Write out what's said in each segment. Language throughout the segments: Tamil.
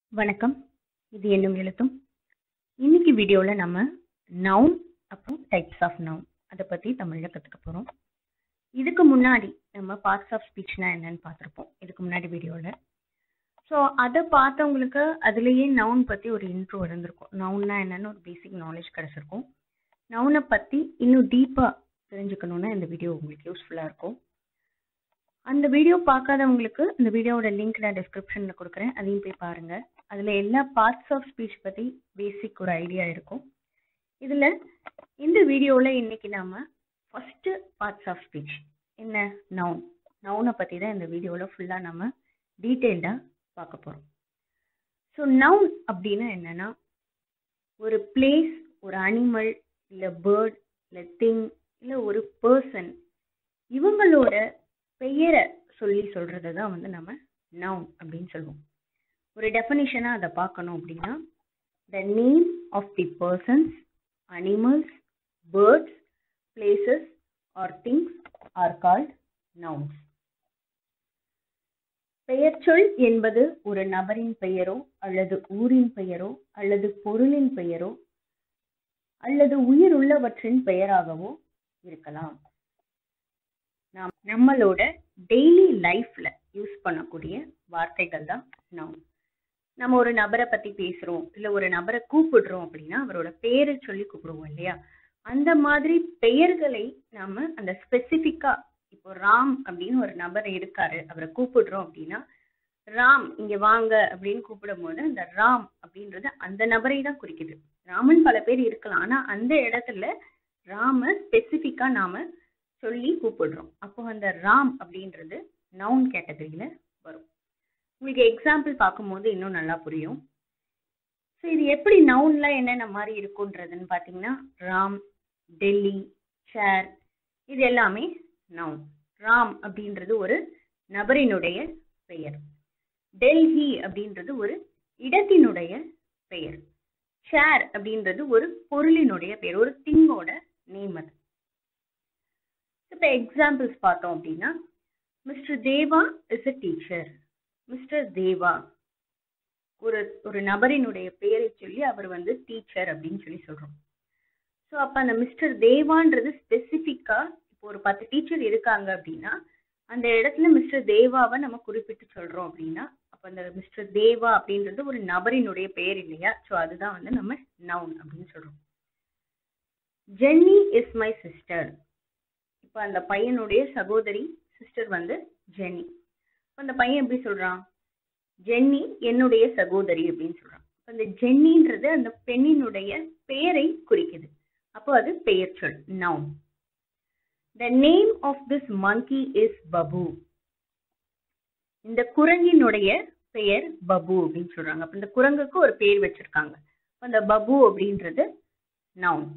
வணக்கம் இது என்னும் எழுத்தும் இன்னைக்கு வீடியோல நம்ம நவுன் அப்புறம் டைப்ஸ் ஆஃப் நவுன் அதை பத்தி தமிழ்ல கத்துக்க போறோம் இதுக்கு முன்னாடி நம்ம பார்ட்ஸ் ஆஃப் ஸ்பீச்னா என்னன்னு பார்த்துருப்போம் இதுக்கு முன்னாடி வீடியோல ஸோ அதை பார்த்தவங்களுக்கு அதுலேயே நவுன் பத்தி ஒரு இன்ட்ரோ இருந்திருக்கும் நவுன்னா என்னன்னு ஒரு பேசிக் நாலேஜ் கிடைச்சிருக்கும் நவுனை பத்தி இன்னும் டீப்பா தெரிஞ்சுக்கணும்னா இந்த வீடியோ உங்களுக்கு யூஸ்ஃபுல்லா இருக்கும் அந்த வீடியோ பார்க்காதவங்களுக்கு இந்த வீடியோவோட லிங்க் நான் டிஸ்கிரிப்ஷன்ல கொடுக்குறேன் அதையும் போய் பாருங்க அதுல எல்லா பார்ட்ஸ் ஆஃப் ஸ்பீச் பத்தி பேசிக் ஒரு ஐடியா இருக்கும் இதுல இந்த வீடியோல இன்னைக்கு நாம ஃபர்ஸ்ட் பார்ட்ஸ் ஆஃப் ஸ்பீச் என்ன நவுன் நவுனை பத்தி தான் இந்த வீடியோல ஃபுல்லா நம்ம டீட்டெயில்டா பார்க்க போறோம் ஸோ நவுன் அப்படின்னா என்னன்னா ஒரு பிளேஸ் ஒரு அனிமல் இல்ல பேர்ட் இல்ல திங் இல்ல ஒரு பர்சன் இவங்களோட பெயரை சொல்லி சொல்றதை தான் வந்து நம்ம நவுன் அப்படின்னு சொல்லுவோம் ஒரு டெஃபனிஷனா அதை பார்க்கணும் அப்படின்னா the name of the persons animals birds places or things are called nouns பெயர்ச்சொல் என்பது ஒரு நபரின் பெயரோ அல்லது ஊரின் பெயரோ அல்லது பொருளின் பெயரோ அல்லது உயிருள்ளவற்றின் பெயராகவோ இருக்கலாம் நாம் நம்மளோட டெய்லி லைஃப்ல யூஸ் பண்ணக்கூடிய வார்த்தைகள் தான் நவுன் நம்ம ஒரு நபரை பத்தி பேசுறோம் இல்ல ஒரு நபரை கூப்பிடுறோம் அப்படின்னா அவரோட பேரை சொல்லி கூப்பிடுவோம் இல்லையா அந்த மாதிரி பெயர்களை நாம அந்த ஸ்பெசிபிக்கா இப்போ ராம் அப்படின்னு ஒரு நபர் இருக்காரு அவரை கூப்பிடுறோம் அப்படின்னா ராம் இங்க வாங்க அப்படின்னு கூப்பிடும் போது அந்த ராம் அப்படின்றது அந்த நபரை தான் குறிக்குது ராமன் பல பேர் இருக்கலாம் ஆனா அந்த இடத்துல ராம ஸ்பெசிபிக்கா நாம சொல்லி கூப்பிடுறோம் அப்போ அந்த ராம் அப்படின்றது நவுன் கேட்டகரியில வரும் உங்களுக்கு எக்ஸாம்பிள் பார்க்கும்போது இன்னும் நல்லா புரியும் ஸோ இது எப்படி நவுன்ல என்னென்ன மாதிரி இருக்குன்றதுன்னு பார்த்தீங்கன்னா ராம் டெல்லி சேர் இது எல்லாமே நவுன் ராம் அப்படின்றது ஒரு நபரினுடைய பெயர் டெல்லி அப்படின்றது ஒரு இடத்தினுடைய பெயர் ஷேர் அப்படின்றது ஒரு பொருளினுடைய பெயர் ஒரு திங்கோட நேம் அது இப்போ எக்ஸாம்பிள்ஸ் பார்த்தோம் அப்படின்னா mister Deva is a teacher mister Deva ஒரு ஒரு நபரினுடைய பெயரை சொல்லி அவர் வந்து டீச்சர் அப்படின்னு சொல்லி சொல்றோம் ஸோ அப்போ அந்த மிஸ்டர் தேவான்றது ஸ்பெசிஃபிக்கா இப்போ ஒரு பத்து டீச்சர் இருக்காங்க அப்படின்னா அந்த இடத்துல மிஸ்டர் தேவாவை நம்ம குறிப்பிட்டு சொல்றோம் அப்படின்னா அப்போ அந்த மிஸ்டர் தேவா அப்படின்றது ஒரு நபரினுடைய பெயர் இல்லையா ஸோ அதுதான் வந்து நம்ம நவுன் அப்படின்னு சொல்றோம் ஜென்னி இஸ் மை சிஸ்டர் இப்போ அந்த பையனுடைய சகோதரி சிஸ்டர் வந்து ஜென்னி இப்போ அந்த பையன் எப்படி சொல்றான் ஜென்னி என்னுடைய சகோதரி அப்படின்னு சொல்றான் இப்போ அந்த ஜென்னின்றது அந்த பெண்ணினுடைய பெயரை குறிக்குது அப்போ அது பெயர் சொல் noun the name of this monkey is Babu இந்த குரங்கினுடைய பெயர் பபு அப்படின்னு சொல்றாங்க அப்ப இந்த குரங்குக்கு ஒரு பேர் வச்சிருக்காங்க அந்த பபு அப்படின்றது noun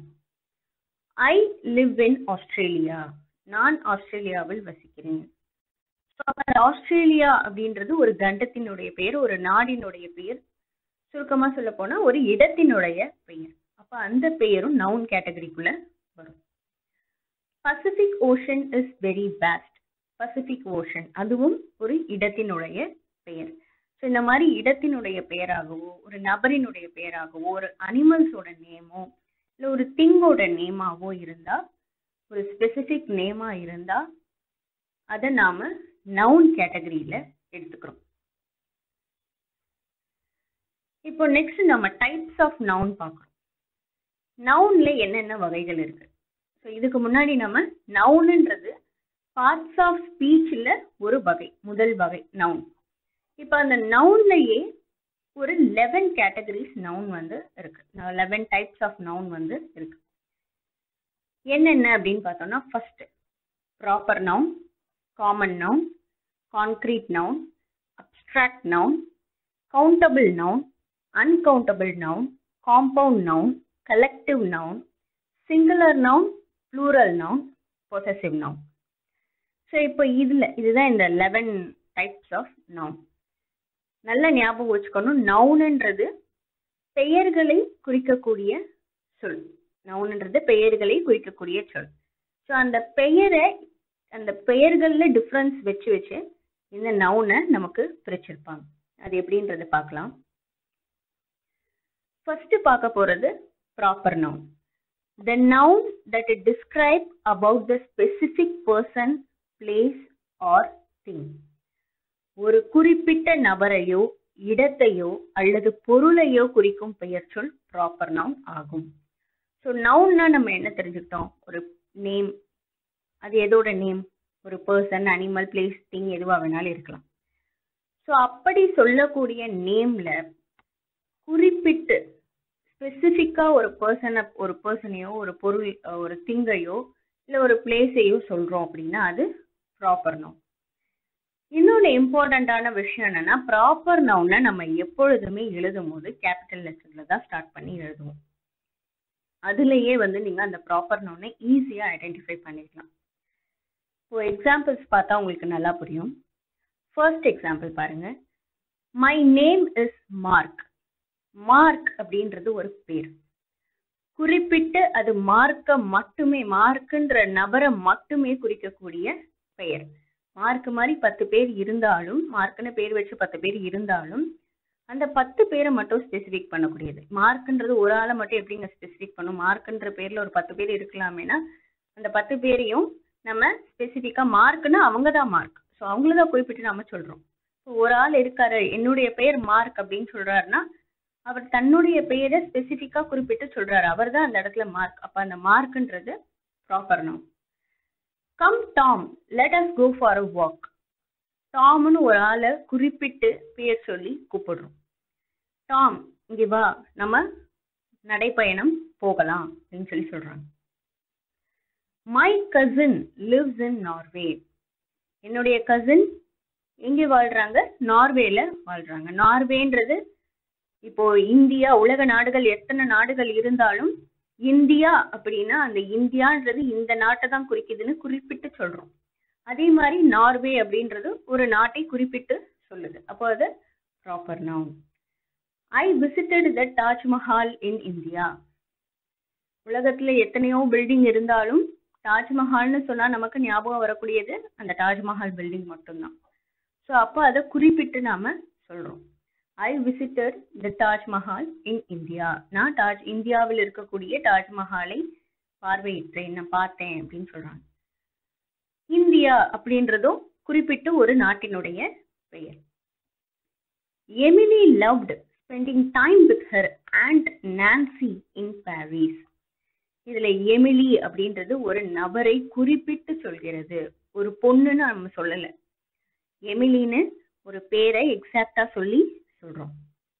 I live in Australia நான் ஆஸ்திரேலியாவில் வசிக்கிறேன் ஆஸ்திரேலியா அப்படின்றது ஒரு கண்டத்தினுடைய பெயர் ஒரு நாடினுடைய பெயர் சுருக்கமா சொல்ல போனா ஒரு இடத்தினுடைய பெயர் அப்ப அந்த பெயரும் நவுன் கேட்டகரிக்குள்ள வரும் Pacific Ocean is very vast Pacific Ocean அதுவும் ஒரு இடத்தினுடைய பெயர் ஸோ இந்த மாதிரி இடத்தினுடைய பெயராகவோ ஒரு நபரினுடைய பெயராகவோ ஒரு அனிமல்ஸோட நேமோ இல்லை ஒரு திங்கோட நேமாவோ இருந்தா ஒரு ஸ்பெசிபிக் நேமா இருந்தா அதை நாம நவுன் கேட்டகரியில எடுத்துக்கிறோம் இப்போ நெக்ஸ்ட் நம்ம டைப்ஸ் ஆஃப் நவுன் பார்க்கணும் நவுன்ல என்னென்ன வகைகள் இருக்கு ஸோ இதுக்கு முன்னாடி நம்ம நவுன்ன்றது பார்ட்ஸ் ஆஃப் ஸ்பீச்ல ஒரு வகை முதல் வகை நவுன் இப்போ அந்த நவுன்லயே ஒரு லெவன் கேட்டகரிஸ் நவுன் வந்து இருக்கு லெவன் டைப்ஸ் ஆஃப் நவுன் வந்து இருக்கு என்னென்ன அப்படின்னு பார்த்தோம்னா first proper noun common noun concrete noun abstract noun countable noun uncountable noun compound noun collective noun singular noun plural noun possessive noun so இப்போ இதில் இதுதான் இந்த லெவன் டைப்ஸ் ஆஃப் நவுன் நல்ல ஞாபகம் வச்சுக்கணும் நவுன்ன்றது பெயர்களை குறிக்கக்கூடிய சொல் நவுன்ன்றது பெயர்களை குறிக்கக்கூடிய சொல் ஸோ அந்த பெயரை அந்த பெயர்கள்ல டிஃப்ரென்ஸ் வச்சு வச்சு இந்த நவுனை நமக்கு பிரிச்சிருப்பாங்க அது எப்படின்றத பார்க்கலாம் ஃபர்ஸ்ட் பார்க்க போறது proper noun the noun that it describe about the specific person place or thing ஒரு குறிப்பிட்ட நபரையோ இடத்தையோ அல்லது பொருளையோ குறிக்கும் பெயர் சொல் ப்ராப்பர் நவுன் ஆகும் ஸோ நவுன்னா நம்ம என்ன தெரிஞ்சுக்கிட்டோம் ஒரு நேம் அது எதோட நேம் ஒரு பர்சன் அனிமல் பிளேஸ் திங் எதுவா வேணாலும் இருக்கலாம் ஸோ அப்படி சொல்லக்கூடிய நேம்ல குறிப்பிட்டு ஸ்பெசிஃபிக்கா ஒரு பர்சனை ஒரு பர்சனையோ ஒரு பொருள் ஒரு திங்கையோ இல்லை ஒரு பிளேஸையோ சொல்றோம் அப்படின்னா அது ப்ராப்பர் நவுன் இன்னொன்று இம்பார்ட்டண்ட்டான விஷயம் என்னன்னா ப்ராப்பர் நவுனை நம்ம எப்பொழுதுமே எழுதும் போது கேபிட்டல் லெட்டர்ல தான் ஸ்டார்ட் பண்ணி எழுதுவோம் அதுலயே வந்து நீங்க அந்த ப்ராப்பர் நவுனை ஈஸியா ஐடென்டிஃபை பண்ணிக்கலாம் இப்போ எக்ஸாம்பிள்ஸ் பார்த்தா உங்களுக்கு நல்லா புரியும் ஃபர்ஸ்ட் எக்ஸாம்பிள் பாருங்க my name is Mark Mark அப்படின்றது ஒரு பேர் குறிப்பிட்டு அது மார்க்க மட்டுமே மார்க்குன்ற நபரை மட்டுமே குறிக்கக்கூடிய பெயர் மார்க் மாதிரி பத்து பேர் இருந்தாலும் மார்க்னு பேர் வச்சு பத்து பேர் இருந்தாலும் அந்த பத்து பேரை மட்டும் ஸ்பெசிஃபிக் பண்ணக்கூடியது மார்க்ன்றது ஒரு ஆளை மட்டும் எப்படிங்க ஸ்பெசிஃபிக் பண்ணும் மார்க்ன்ற பேர்ல ஒரு பத்து பேர் இருக்கலாமேனா அந்த பத்து பேரையும் நம்ம ஸ்பெசிஃபிக்கா மார்க்னா அவங்க தான் மார்க் ஸோ அவங்கள தான் குறிப்பிட்டு நாம சொல்றோம் ஒரு ஆள் இருக்காரு என்னுடைய பெயர் மார்க் அப்படின்னு சொல்றாருன்னா அவர் தன்னுடைய பெயரை ஸ்பெசிஃபிக்கா குறிப்பிட்டு சொல்றாரு அவர் தான் அந்த இடத்துல மார்க் அப்ப அந்த மார்க்ன்றது proper noun come Tom let us go for a walk டாம்னு ஒரு ஆளை குறிப்பிட்டு பேர் சொல்லி கூப்பிடுறோம் டாம் இங்க வா நம்ம நடைப்பயணம் போகலாம் அப்படின்னு சொல்லி சொல்றாங்க my cousin lives in Norway என்னுடைய கசின் எங்கே வாழ்றாங்க நார்வேல வாழ்றாங்க நார்வேன்றது இப்போ இந்தியா உலக நாடுகள் எத்தனை நாடுகள் இருந்தாலும் இந்தியா அப்படின்னா அந்த இந்தியான்றது இந்த நாட்டை தான் குறிக்குதுன்னு குறிப்பிட்டு சொல்றோம் அதே மாதிரி நார்வே அப்படின்றது ஒரு நாட்டை குறிப்பிட்டு சொல்லுது அப்போ அது proper noun I visited the Taj Mahal in India உலகத்துல எத்தனையோ பில்டிங் இருந்தாலும் தாஜ்மஹால்னு சொன்னா நமக்கு ஞாபகம் வரக்கூடியது அந்த தாஜ்மஹால் பில்டிங் மட்டும்தான் ஸோ அப்போ அதை குறிப்பிட்டு நாம சொல்றோம் I visitor the Taj Mahal in India நான் தாஜ் இந்தியாவில் இருக்கக்கூடிய தாஜ்மஹாலை பார்வையிட்டேன் நான் பார்த்தேன் அப்படின்னு சொல்றாங்க இந்தியா அப்படின்றதும் குறிப்பிட்டு ஒரு நாட்டினுடைய பெயர் Emily loved spending time with her aunt Nancy in Paris இதுல எமிலி அப்படின்றது ஒரு நபரை குறிப்பிட்டு சொல்கிறது ஒரு பொண்ணுன்னு நம்ம சொல்லல எமிலின்னு ஒரு பேரை எக்ஸாக்டா சொல்லி சொல்றோம்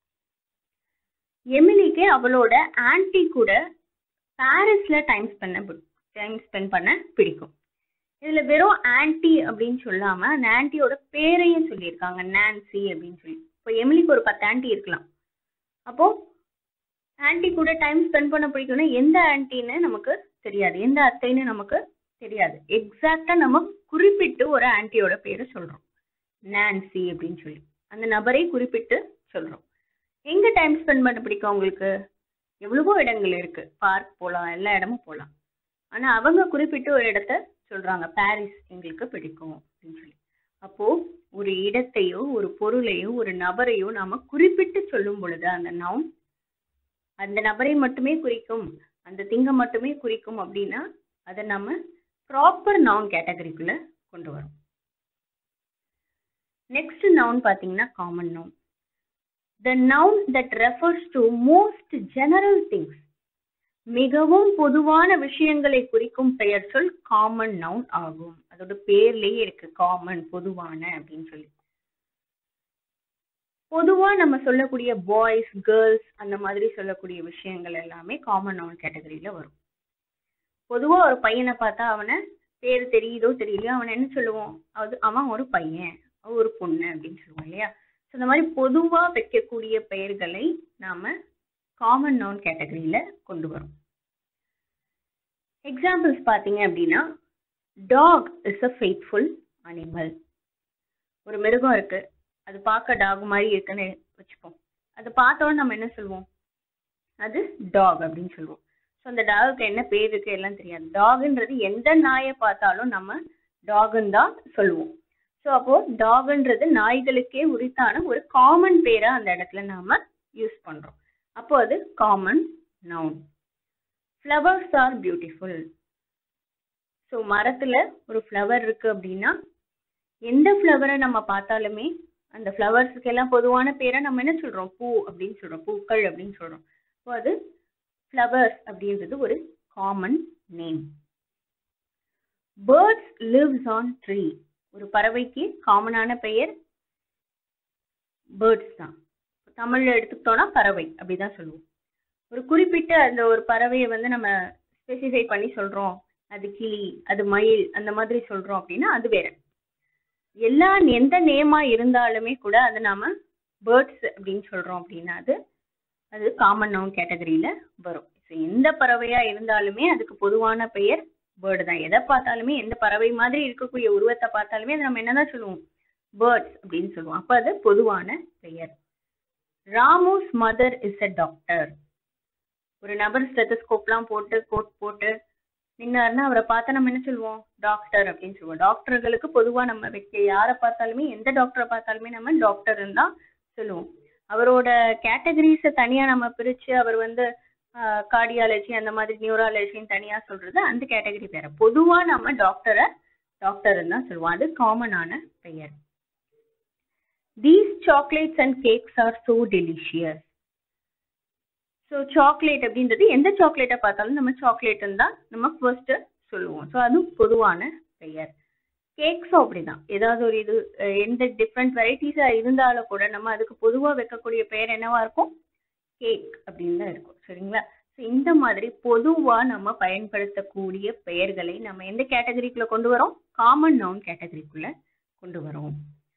எமிலிக்கு அவளோட ஆன்டி கூட பாரிஸ்ல டைம் ஸ்பெண்ட் டைம் ஸ்பெண்ட் பண்ண பிடிக்கும் இதுல வெறும் ஆன்டி அப்படின்னு சொல்லாம அந்த ஆன்டியோட பேரையும் சொல்லியிருக்காங்க நான்சி அப்படின்னு சொல்லி இப்போ எமிலிக்கு ஒரு பத்து ஆன்டி இருக்கலாம் அப்போ ஆன்டி கூட டைம் ஸ்பெண்ட் பண்ண பிடிக்கும்னா எந்த ஆன்டின்னு நமக்கு தெரியாது எந்த அத்தைன்னு நமக்கு தெரியாது எக்ஸாக்டா நம்ம குறிப்பிட்டு ஒரு ஆன்டியோட பேரை சொல்றோம் நான்சி அப்படின்னு சொல்லி அந்த நபரை குறிப்பிட்டு சொல்றோம் எங்க டைம் ஸ்பெண்ட் பண்ண பிடிக்கும் உங்களுக்கு எவ்வளவோ இடங்கள் இருக்கு பார்க் போகலாம் எல்லா இடமும் போகலாம் ஆனா அவங்க குறிப்பிட்டு ஒரு இடத்த சொல்றாங்க பாரிஸ் எங்களுக்கு பிடிக்கும் அப்படின்னு சொல்லி அப்போ ஒரு இடத்தையோ ஒரு பொருளையோ ஒரு நபரையோ நாம குறிப்பிட்டு சொல்லும் பொழுது அந்த நவுன் அந்த நபரை மட்டுமே குறிக்கும் அந்த திங்க மட்டுமே குறிக்கும் அப்படின்னா அதை நம்ம ப்ராப்பர் நவுன் கேட்டகரிக்குள்ள கொண்டு வரோம் நெக்ஸ்ட் நவுன் பார்த்தீங்கன்னா common noun the noun that refers to most general things மிகவும் பொதுவான விஷயங்களை குறிக்கும் பெயர் சொல் காமன் நவுன் ஆகும் அதோட பேர்லயே இருக்கு காமன் பொதுவான அப்படின்னு சொல்லி பொதுவா நம்ம சொல்லக்கூடிய பாய்ஸ் கேர்ள்ஸ் அந்த மாதிரி சொல்லக்கூடிய விஷயங்கள் எல்லாமே காமன் நவுன் கேட்டகரியில வரும் பொதுவா ஒரு பையனை பார்த்தா அவனை பேர் தெரியுதோ தெரியலையோ அவனை என்ன சொல்லுவோம் அது அவன் ஒரு பையன் அவ ஒரு பொண்ணு அப்படின்னு சொல்லுவோம் இல்லையா ஸோ இந்த மாதிரி பொதுவா வைக்கக்கூடிய பெயர்களை நாம காமன் நவுன் கேட்டகரியில கொண்டு வரும் எக்ஸாம்பிள்ஸ் பார்த்தீங்க அப்படின்னா dog is a faithful animal ஒரு மிருகம் இருக்கு அது பார்க்க டாக் மாதிரி இருக்குன்னு வச்சுப்போம் அது பார்த்தோன்னு நம்ம என்ன சொல்லுவோம் அது டாக் அப்படின்னு சொல்லுவோம் ஸோ அந்த டாகுக்கு என்ன பேர் இருக்கு எல்லாம் தெரியாது டாக்ன்றது எந்த நாயை பார்த்தாலும் நம்ம டாகுன்னு தான் சொல்லுவோம் ஸோ அப்போ டாக்ன்றது நாய்களுக்கே உரித்தான ஒரு காமன் பேரா அந்த இடத்துல நாம யூஸ் பண்றோம் அப்போ அது common noun flowers are beautiful so மரத்துல ஒரு ஃப்ளவர் இருக்கு அப்படின்னா எந்த ஃப்ளவரை நம்ம பார்த்தாலுமே அந்த ஃப்ளவர்ஸுக்கு எல்லாம் பொதுவான பேரை நம்ம என்ன சொல்றோம் பூ அப்படின்னு சொல்றோம் பூக்கள் அப்படின்னு சொல்றோம் ஸோ அது ஃப்ளவர்ஸ் அப்படின்றது ஒரு common name birds lives on tree ஒரு பறவைக்கு காமனான பெயர் பேர்ட்ஸ் தான் தமிழ்ல எடுத்துக்கிட்டோம்னா பறவை அப்படிதான் சொல்லுவோம் ஒரு குறிப்பிட்ட அந்த ஒரு பறவையை வந்து நம்ம ஸ்பெசிஃபை பண்ணி சொல்றோம் அது கிளி அது மயில் அந்த மாதிரி சொல்றோம் அப்படின்னா அது வேற எல்லா எந்த நேமா இருந்தாலுமே கூட அது நாம பேர்ட்ஸ் அப்படின்னு சொல்றோம் அப்படின்னா அது அது காமன் நவுன் கேட்டகரியில வரும் ஸோ எந்த பறவையா இருந்தாலுமே அதுக்கு பொதுவான பெயர் பேர்டு தான் எதை பார்த்தாலுமே எந்த பறவை மாதிரி இருக்கக்கூடிய உருவத்தை பார்த்தாலுமே அது நம்ம என்னதான் சொல்லுவோம் பேர்ட்ஸ் அப்படின்னு சொல்லுவோம் அப்ப அது பொதுவான பெயர் Ramu's mother is a doctor ஒரு நபர் ஸ்டெத்தஸ்கோப்லாம் போட்டு கோட் போட்டு நின்னாருன்னா அவரை பார்த்தா நம்ம என்ன சொல்லுவோம் டாக்டர் அப்படின்னு சொல்லுவோம் டாக்டர்களுக்கு பொதுவா நம்ம வைக்க யாரை பார்த்தாலுமே எந்த டாக்டரை பார்த்தாலுமே நம்ம டாக்டர்னு தான் சொல்லுவோம் அவரோட கேட்டகரிஸை தனியா நம்ம பிரிச்சு அவர் வந்து கார்டியாலஜி அந்த மாதிரி நியூராலஜின்னு தனியா சொல்றது அந்த கேட்டகரி வேற பொதுவா நம்ம டாக்டரை டாக்டர்னு தான் சொல்லுவோம் அது காமனான பெயர் these chocolates and cakes are so delicious so chocolate அப்படின்றது எந்த சாக்லேட்டை பார்த்தாலும் நம்ம சாக்லேட்டுன்னு தான் நம்ம ஃபர்ஸ்ட் சொல்லுவோம் ஸோ அது பொதுவான பெயர் கேக்ஸும் அப்படிதான் ஏதாவது ஒரு இது அஹ் எந்த டிஃப்ரெண்ட் வெரைட்டிஸா இருந்தாலும் கூட நம்ம அதுக்கு பொதுவாக வைக்கக்கூடிய பெயர் என்னவா இருக்கும் கேக் அப்படின்னு தான் இருக்கும் சரிங்களா ஸோ இந்த மாதிரி பொதுவா நம்ம பயன்படுத்தக்கூடிய பெயர்களை நம்ம எந்த கேட்டகரிக்குள்ள கொண்டு வரோம் காமன் நவுன் கேட்டகரிக்குள்ள கொண்டு வரோம்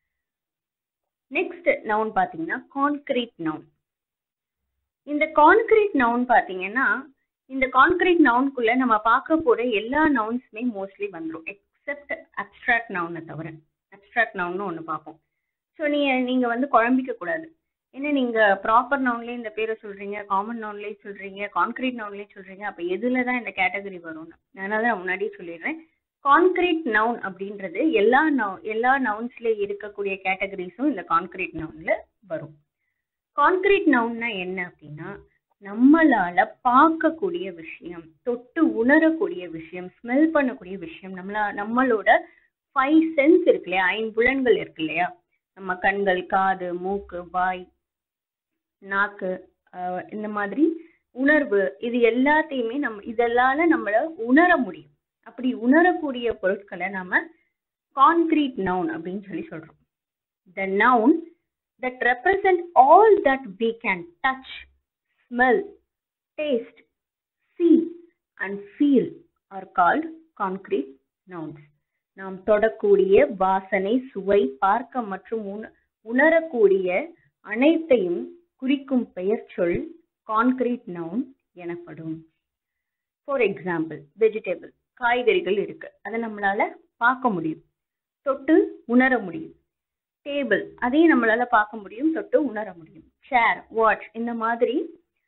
நெக்ஸ்ட் நவுன் பார்த்தீங்கன்னா கான்கிரீட் நவுன் இந்த கான்கிரீட் நவுன் பார்த்தீங்கன்னா இந்த கான்கிரீட் நவுனுக்குள்ள நம்ம பார்க்க போற எல்லா நவுன்ஸுமே மோஸ்ட்லி வந்துடும் எக்ஸப்ட் அப்ட்ராக்ட் நவுனை தவிர அப்ட்ராக்ட் நவுன்னு ஒன்று பார்ப்போம் ஸோ நீங்க நீங்க வந்து குழம்பிக்க கூடாது ஏன்னா நீங்க ப்ராப்பர் நவுன்லேயே இந்த பேரை சொல்றீங்க காமன் நவுன்லேயே சொல்றீங்க கான்கிரீட் நவுன்லேயே சொல்றீங்க அப்போ எதுல தான் இந்த கேட்டகரி வரும்னு அதனால தான் நான் முன்னாடியே சொல்லிடுறேன் கான்கிரீட் நவுன் அப்படின்றது எல்லா நவு எல்லா நவுன்ஸ்ல இருக்கக்கூடிய கேட்டகரிஸும் இந்த கான்கிரீட் நவுன்ல வரும் கான்கிரீட் நவுன்னா என்ன அப்படின்னா நம்மளால பார்க்கக்கூடிய விஷயம் தொட்டு உணரக்கூடிய விஷயம் ஸ்மெல் பண்ணக்கூடிய விஷயம் நம்மள நம்மளோட ஃபைவ் சென்ஸ் இருக்கு இல்லையா ஐம்புலன்கள் இருக்கு இல்லையா நம்ம கண்கள் காது மூக்கு வாய் நாக்கு ஆஹ் இந்த மாதிரி உணர்வு இது எல்லாத்தையுமே நம்ம இதெல்லால நம்மள உணர முடியும் அப்படி உணரக்கூடிய பொருட்களை நாம கான்கிரீட் நவுன் அப்படின்னு சொல்லி சொல்றோம் the noun that represent all that we can touch, smell, taste, see, and feel are called concrete nouns. நாம் தொடக்கூடிய வாசனை சுவை பார்க்க மற்றும் உண உணரக்கூடிய அனைத்தையும் குறிக்கும் பெயர் சொல் கான்கிரீட் நவுன் எனப்படும் ஃபார் எக்ஸாம்பிள் வெஜிடபிள் காய்கறிகள் இருக்கு அதை நம்மளால பார்க்க முடியும் தொட்டு உணர முடியும் டேபிள் அதையும் நம்மளால பார்க்க முடியும் தொட்டு உணர முடியும் சேர் வாட்ச் இந்த மாதிரி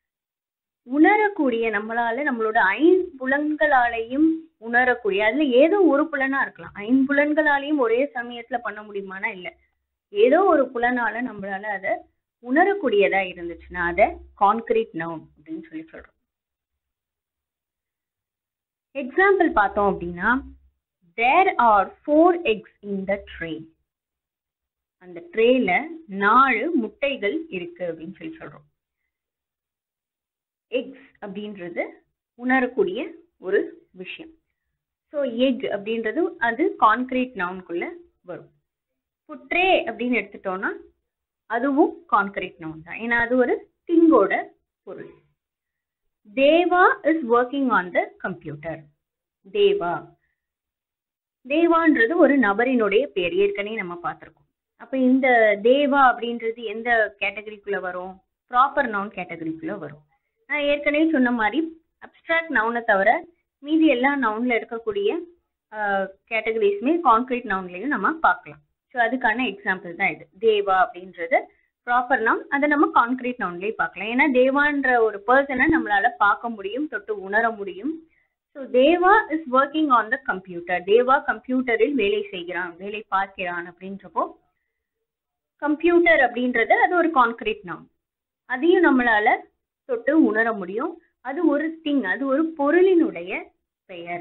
உணரக்கூடிய நம்மளால நம்மளோட ஐம்புலன்களாலையும் உணரக்கூடிய அதுல ஏதோ ஒரு புலனா இருக்கலாம் ஐம்புலன்களாலையும் ஒரே சமயத்துல பண்ண முடியுமானா இல்ல ஏதோ ஒரு புலனால நம்மளால அதை உணரக்கூடியதா இருந்துச்சுன்னா அதை கான்கிரீட் நவுன் அப்படின்னு சொல்லி சொல்றோம் எக்ஸாம்பிள் பார்த்தோம் அப்படின்னா there are four eggs in the tray அந்த ட்ரேல நாலு முட்டைகள் இருக்கு அப்படின்னு சொல்லி சொல்றோம் எக்ஸ் அப்படின்றது உணரக்கூடிய ஒரு விஷயம் ஸோ எக் அப்படின்றது அது கான்கிரீட் நவுனுக்குள்ள வரும் இப்போ ட்ரே அப்படின்னு எடுத்துட்டோம்னா அதுவும் கான்கிரீட் நவுன் தான் ஏன்னா அது ஒரு திங்கோட பொருள் Deva is working on the computer Deva தேவான்றது ஒரு நபரினுடைய பேர் ஏற்கனவே நம்ம பார்த்திருக்கோம் அப்ப இந்த தேவா அப்படின்றது எந்த கேட்டகரிக்குள்ள வரும் ப்ராப்பர் நவுன் கேட்டகரிக்குள்ள வரும் நான் ஏற்கனவே சொன்ன மாதிரி அப்டிராக்ட் நவுனை தவிர மீதி எல்லா நவுன்ல இருக்கக்கூடிய கேட்டகரிஸுமே கான்கிரீட் நவுன்லையும் நம்ம பார்க்கலாம் ஸோ அதுக்கான எக்ஸாம்பிள் தான் இது தேவா அப்படின்றது ப்ராப்பர் நவுன் அதை நம்ம கான்கிரீட் நவுன்லேயே பார்க்கலாம் ஏன்னா தேவான்ற ஒரு பர்சனை நம்மளால பார்க்க முடியும் தொட்டு உணர முடியும் so Deva is working on the computer Deva கம்ப்யூட்டரில் வேலை செய்கிறான் வேலை பார்க்கிறான் அப்படின்றப்போ கம்ப்யூட்டர் அப்படின்றது அது ஒரு கான்கிரீட் நவுன் அதையும் நம்மளால தொட்டு உணர முடியும் அது ஒரு திங் அது ஒரு பொருளினுடைய பெயர்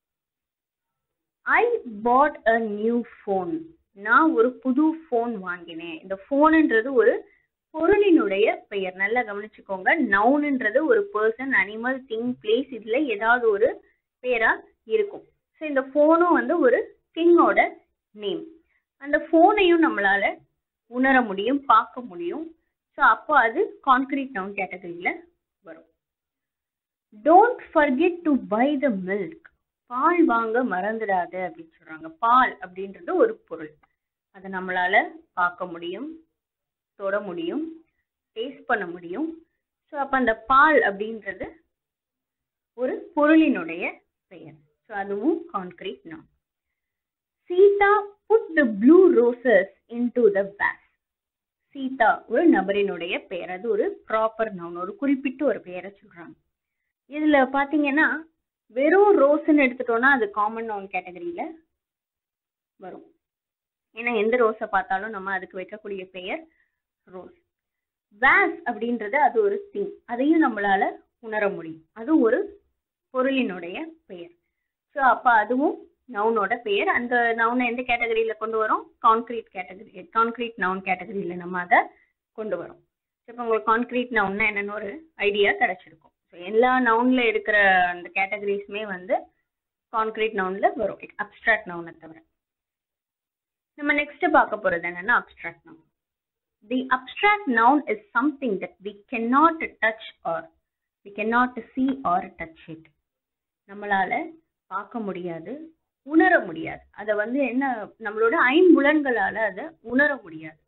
ஐ பாட் அ நியூ ஃபோன் நான் ஒரு புது ஃபோன் வாங்கினேன் இந்த ஃபோனுன்றது ஒரு பொருளினுடைய பெயர் நல்லா கவனிச்சுக்கோங்க நவுன்ன்றது ஒரு பர்சன் அனிமல் திங் பிளேஸ் இதுல ஏதாவது ஒரு பேரா இருக்கும் ஸோ இந்த ஃபோனும் வந்து ஒரு திங்கோட நேம் அந்த ஃபோனையும் நம்மளால உணர முடியும் பார்க்க முடியும் ஸோ அப்போ அது கான்கிரீட் நவுன் கேட்டகரியில வரும் don't forget to buy the milk பால் வாங்க மறந்துடாத அப்படின்னு சொல்றாங்க பால் அப்படின்றது ஒரு பொருள் அதை நம்மளால பார்க்க முடியும் தொட முடியும் டேஸ்ட் பண்ண முடியும் ஸோ அப்போ அந்த பால் அப்படின்றது ஒரு பொருளினுடைய பெயர் ஸோ அதுவும் concrete noun Sita put the blue roses into the vase Sita ஒரு நபரினுடைய பெயர் அது ஒரு ப்ராப்பர் நவுன் ஒரு குறிப்பிட்ட ஒரு பெயரை சொல்றாங்க இதுல பாத்தீங்கன்னா வெறும் ரோஸ்ன்னு எடுத்துட்டோம்னா அது காமன் நவுன் கேட்டகரியில வரும் ஏன்னா எந்த ரோஸை பார்த்தாலும் நம்ம அதுக்கு வைக்கக்கூடிய பெயர் ரோஸ் வேஸ் அப்படின்றது அது ஒரு திங் அதையும் நம்மளால உணர முடியும் அது ஒரு பொருளினுடைய பெயர் ஸோ அப்போ அதுவும் நவுனோட பெயர் அந்த நவுனை எந்த கேட்டகரியில கொண்டு வரோம் கான்கிரீட் கேட்டகரி கான்கிரீட் நவுன் கேட்டகரியில நம்ம அதை கொண்டு வரோம் இப்போ உங்களுக்கு கான்கிரீட் நவுன்னா என்னன்னு ஒரு ஐடியா கிடைச்சிருக்கும் ஸோ எல்லா நவுன்ல இருக்கிற அந்த கேட்டகரிஸுமே வந்து கான்கிரீட் நவுன்ல வரும் அப்ட்ராக்ட் நவுனை தவிர நம்ம நெக்ஸ்ட் பார்க்க போறது என்னன்னா abstract noun the abstract noun is something that we cannot touch or we cannot see or touch it நம்மளால பார்க்க முடியாது உணர முடியாது அதை வந்து என்ன நம்மளோட ஐம்புலன்களால அதை உணர முடியாது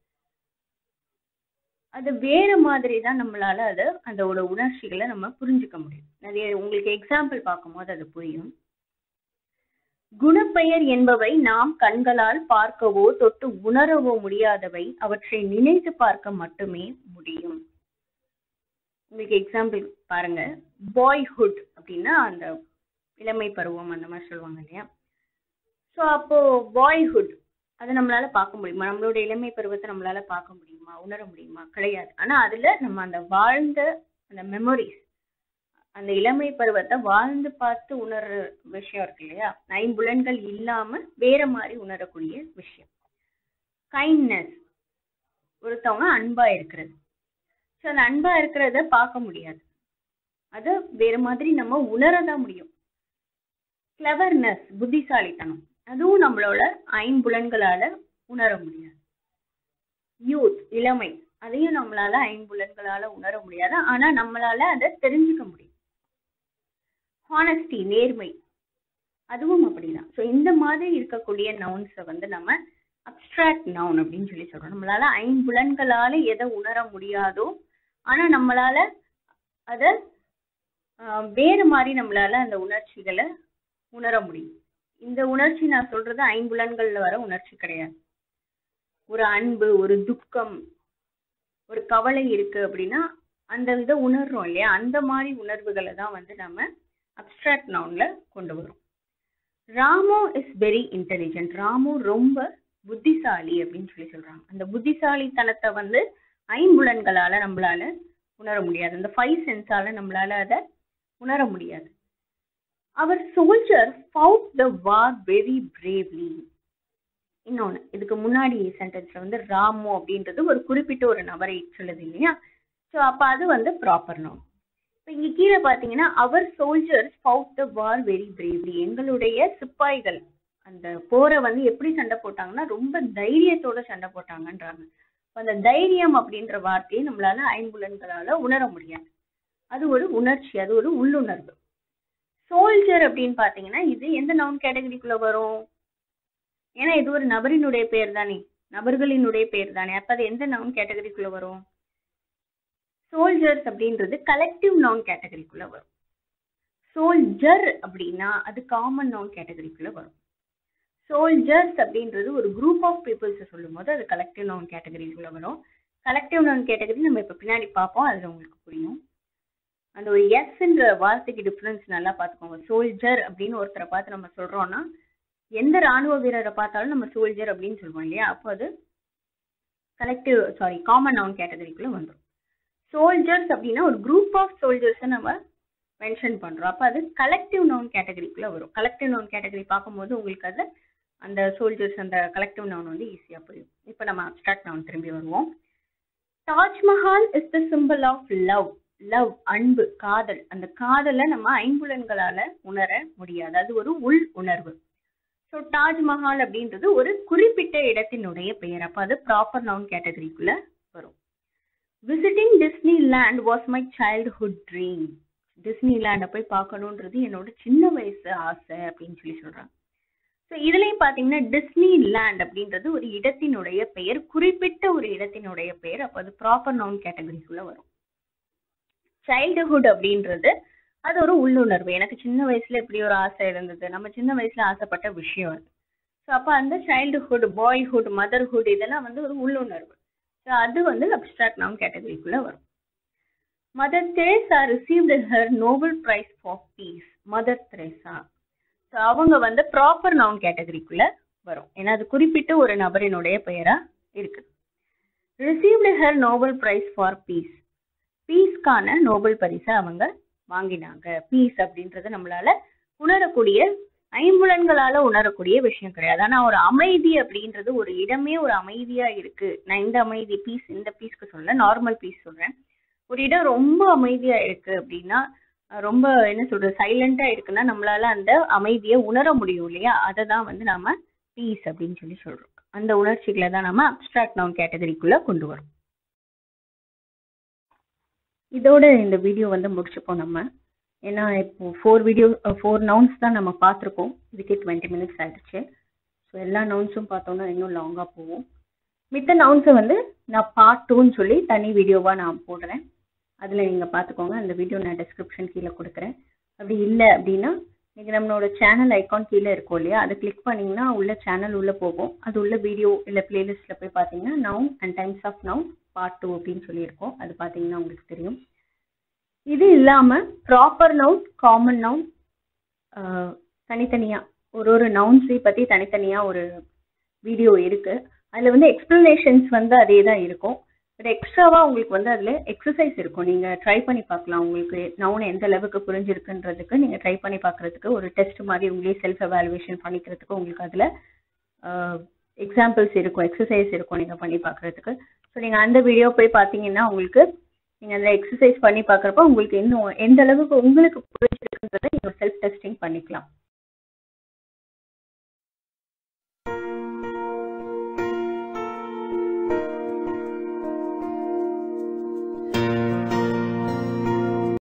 அது வேற மாதிரி தான் நம்மளால அதை அதோட உணர்ச்சிகளை நம்ம புரிஞ்சுக்க முடியும் நிறைய உங்களுக்கு எக்ஸாம்பிள் பார்க்கும்போது அது புரியும் குணப்பெயர் என்பவை நாம் கண்களால் பார்க்கவோ தொட்டு உணரவோ முடியாதவை அவற்றை நினைத்து பார்க்க மட்டுமே முடியும் உங்களுக்கு எக்ஸாம்பிள் பாருங்க பாய்ஹுட் அப்படின்னா அந்த இளமை பருவம் அந்த மாதிரி சொல்லுவாங்க இல்லையா ஸோ அப்போ பாய்ஹுட் அதை நம்மளால பார்க்க முடியுமா நம்மளோட இளமை பருவத்தை நம்மளால பார்க்க முடியுமா உணர முடியுமா கிடையாது ஆனா அதுல நம்ம அந்த வாழ்ந்த அந்த மெமரிஸ் அந்த இளமை பருவத்தை வாழ்ந்து பார்த்து உணர்ற விஷயம் இருக்கு இல்லையா ஐம்புலன்கள் இல்லாம வேற மாதிரி உணரக்கூடிய விஷயம் கைண்ட்னஸ் ஒருத்தவங்க அன்பா இருக்கிறது ஸோ அந்த அன்பா இருக்கிறத பார்க்க முடியாது அது வேற மாதிரி நம்ம உணரதான் முடியும் கிளவர்னஸ் புத்திசாலித்தனம் அதுவும் நம்மளோட ஐம்புலன்களால உணர முடியாது யூத் இளமை அதையும் நம்மளால ஐம்புலன்களால உணர முடியாது ஆனா நம்மளால அதை தெரிஞ்சுக்க முடியும் ஹானஸ்டி நேர்மை அதுவும் அப்படிதான் ஸோ இந்த மாதிரி இருக்கக்கூடிய நவுன்ஸை வந்து நம்ம அப்ட்ராக்ட் நவுன் அப்படின்னு சொல்லி சொல்றோம் நம்மளால ஐம்புலன்களால எதை உணர முடியாதோ ஆனா நம்மளால அத ஆஹ், வேற மாதிரி நம்மளால அந்த உணர்ச்சிகளை உணர முடியும் இந்த உணர்ச்சி நான் சொல்றது ஐம்புலன்கள்ல வர உணர்ச்சி கிடையாது ஒரு அன்பு ஒரு துக்கம் ஒரு கவலை இருக்கு அப்படின்னா அந்த இதை உணர்றோம் இல்லையா அந்த மாதிரி உணர்வுகளை தான் வந்து நம்ம அப்ட்ராக்ட் நவுன்ல கொண்டு வரும் Ramu is very intelligent Ramu ரொம்ப புத்திசாலி அப்படின்னு சொல்லி சொல்றாங்க அந்த புத்திசாலித்தனத்தை வந்து ஐம்புலன்களால நம்மளால உணர முடியாது அந்த ஃபைவ் சென்ஸால நம்மளால அதை உணர முடியாது our soldier fought the war very bravely இன்னொன்னு இதுக்கு முன்னாடி சென்டென்ஸ்ல வந்து ராமு அப்படின்றது ஒரு குறிப்பிட்ட ஒரு நபரை சொல்லுது இல்லையா ஸோ அப்ப அது வந்து ப்ராப்பர் நோம் இப்போ இங்க கீழே பாத்தீங்கன்னா our soldiers fought the war very bravely எங்களுடைய சிப்பாய்கள் அந்த போரை வந்து எப்படி சண்டை போட்டாங்கன்னா ரொம்ப தைரியத்தோட சண்டை போட்டாங்கன்றாங்க அப்ப அந்த தைரியம் அப்படின்ற வார்த்தையை நம்மளால ஐம்புலன்களால உணர முடியாது அது ஒரு உணர்ச்சி அது ஒரு உள்ளுணர்வு சோல்ஜர் அப்படின்னு பாத்தீங்கன்னா இது எந்த நவுன் கேட்டகரிக்குள்ள வரும் ஏன்னா இது ஒரு நபரினுடைய பெயர் தானே நபர்களினுடைய பெயர் தானே அப்ப அது எந்த நவுன் கேட்டகரிக்குள்ள வரும் சோல்ஜர்ஸ் அப்படின்றது கலெக்டிவ் நவுன் கேட்டகரிக்குள்ள வரும் சோல்ஜர் அப்படின்னா அது காமன் நவுன் கேட்டகரிக்குள்ள வரும் சோல்ஜர்ஸ் அப்படின்றது ஒரு குரூப் ஆஃப் பீப்புள்ஸ் சொல்லும் போது அது கலெக்டிவ் நவுன் கேட்டகரிக்குள்ள வரும் கலெக்டிவ் நவுன் கேட்டகரி நம்ம இப்ப பின்னாடி பார்ப்போம் அதுல உங்களுக்கு புரியும் அந்த ஒரு எஸ்ன்ற வார்த்தைக்கு டிஃபரன்ஸ் நல்லா பார்த்துக்கோங்க சோல்ஜர் அப்படின்னு ஒருத்தரை பார்த்து நம்ம சொல்றோம்னா எந்த ராணுவ வீரரை பார்த்தாலும் நம்ம சோல்ஜர் அப்படின்னு சொல்லுவோம் இல்லையா அப்போ அது கலெக்டிவ் சாரி காமன் நவுன் கேட்டகரிக்குள்ள வந்துடும் சோல்ஜர்ஸ் அப்படின்னா ஒரு குரூப் ஆஃப் சோல்ஜர்ஸை நம்ம மென்ஷன் பண்றோம் அப்போ அது கலெக்டிவ் நவுன் கேட்டகரிக்குள்ள வரும் கலெக்டிவ் நவுன் கேட்டகரி பார்க்கும்போது உங்களுக்கு அது அந்த சோல்ஜர்ஸ் அந்த கலெக்டிவ் நவுன் வந்து ஈஸியாக புரியும் இப்போ நம்ம அப்ட்ராக்ட் நவுன் திரும்பி வருவோம் Taj Mahal is the symbol of love love அன்பு காதல் அந்த காதலை நம்ம ஐம்புலன்களால உணர முடியாது அது ஒரு உள் உணர்வு ஸோ தாஜ்மஹால் அப்படின்றது ஒரு குறிப்பிட்ட இடத்தினுடைய பெயர் அப்போ அது ப்ராப்பர் நவுன் கேட்டகரிக்குள்ள வரும் visiting Disneyland was my childhood dream Disney லேண்டை போய் பார்க்கணுன்றது என்னோட சின்ன வயசு ஆசை அப்படின்னு சொல்லி சொல்றாங்க ஸோ இதுலயும் பாத்தீங்கன்னா டிஸ்னி லேண்ட் அப்படின்றது ஒரு இடத்தினுடைய பெயர் குறிப்பிட்ட ஒரு இடத்தினுடைய பெயர் அப்போ அது ப்ராப்பர் நவுன் கேட்டகரிக்குள்ள வரும் சைல்டுஹுட் அப்படின்றது அது ஒரு உள்ளுணர்வு எனக்கு சின்ன வயசுல இப்படி ஒரு ஆசை இருந்தது நம்ம சின்ன வயசுல ஆசைப்பட்ட விஷயம் அது ஸோ அப்போ அந்த சைல்டுஹுட் பாய்ஹுட் மதர்ஹுட் இதெல்லாம் வந்து ஒரு உள்ளுணர்வு ஸோ அது வந்து அப்டிராக்ட் நவுன் கேட்டகரிக்குள்ள வரும் Mother Teresa received her Nobel prize for peace Mother Teresa so அவங்க வந்து ப்ராப்பர் நவுன் கேட்டகரிக்குள்ள வரும் ஏன்னா அது குறிப்பிட்ட ஒரு நபரினுடைய பெயரா இருக்கு received her Nobel prize for peace பீஸ்க்கான நோபல் பரிசை அவங்க வாங்கினாங்க பீஸ் அப்படின்றது நம்மளால உணரக்கூடிய ஐம்புலன்களால உணரக்கூடிய விஷயம் கிடையாது ஆனா ஒரு அமைதி அப்படின்றது ஒரு இடமே ஒரு அமைதியா இருக்கு நான் இந்த அமைதி பீஸ் இந்த பீஸ்க்கு சொல்ல நார்மல் பீஸ் சொல்றேன் ஒரு இடம் ரொம்ப அமைதியா இருக்கு அப்படின்னா அஹ் ரொம்ப என்ன சொல்றது சைலண்டா இருக்குன்னா நம்மளால அந்த அமைதியை உணர முடியும் இல்லையா அதை தான் வந்து நாம பீஸ் அப்படின்னு சொல்லி சொல்றோம் அந்த உணர்ச்சிகளை தான் நம்ம அப்டிராக்ட் நவுன் கேட்டகரிக்குள்ள கொண்டு வரோம் இதோட இந்த வீடியோ வந்து முடிச்சுப்போம் நம்ம ஏன்னா இப்போ ஃபோர் வீடியோ ஃபோர் நவுன்ஸ் தான் நம்ம பார்த்துருக்கோம் இதுக்கே டுவெண்ட்டி மினிட்ஸ் ஆயிடுச்சு ஸோ எல்லா நவுன்ஸும் பார்த்தோம்னா இன்னும் லாங்காக போகும் மித்த நவுன்ஸை வந்து நான் பார்ட் டூன்னு சொல்லி தனி வீடியோவாக நான் போடுறேன் அதில் நீங்கள் பார்த்துக்கோங்க அந்த வீடியோ நான் டிஸ்கிரிப்ஷன் கீழே கொடுக்குறேன் அப்படி இல்லை அப்படின்னா நீங்கள் நம்மளோட சேனல் ஐக்கான் கீழே இருக்கும் இல்லையா அதை கிளிக் பண்ணிங்கன்னா உள்ள சேனல் உள்ளே போகும் அது உள்ள வீடியோ இல்லை பிளேலிஸ்ட்டில் போய் பார்த்தீங்கன்னா noun and types of noun part two அப்படின்னு சொல்லியிருக்கோம் அது பார்த்தீங்கன்னா உங்களுக்கு தெரியும் இது இல்லாமல் ப்ராப்பர் நவுன் காமன் நவுன் தனித்தனியாக ஒரு ஒரு நவுன்ஸை பற்றி தனித்தனியாக ஒரு வீடியோ இருக்குது அதில் வந்து எக்ஸ்ப்ளனேஷன்ஸ் வந்து அதே தான் இருக்கும் பட் எக்ஸ்ட்ராவாக உங்களுக்கு வந்து அதில் எக்ஸசைஸ் இருக்கும் நீங்கள் ட்ரை பண்ணி பார்க்கலாம் உங்களுக்கு நவுன் எந்த அளவுக்கு புரிஞ்சிருக்குன்றதுக்கு நீங்கள் ட்ரை பண்ணி பார்க்குறதுக்கு ஒரு டெஸ்ட் மாதிரி உங்களே செல்ஃப் எவாலுவேஷன் பண்ணிக்கிறதுக்கு உங்களுக்கு அதில் எக்ஸாம்பிள்ஸ் இருக்கும் எக்ஸசைஸ் இருக்கும் நீங்கள் பண்ணி பார்க்குறதுக்கு ஸோ நீங்கள் அந்த வீடியோ போய் பார்த்தீங்கன்னா உங்களுக்கு நீங்கள் அந்த எக்ஸசைஸ் பண்ணி பார்க்குறப்ப உங்களுக்கு இன்னும் எந்த அளவுக்கு உங்களுக்கு புரிஞ்சிருக்குன்றதை நீங்கள் செல்ஃப் டெஸ்டிங் பண்ணிக்கலாம்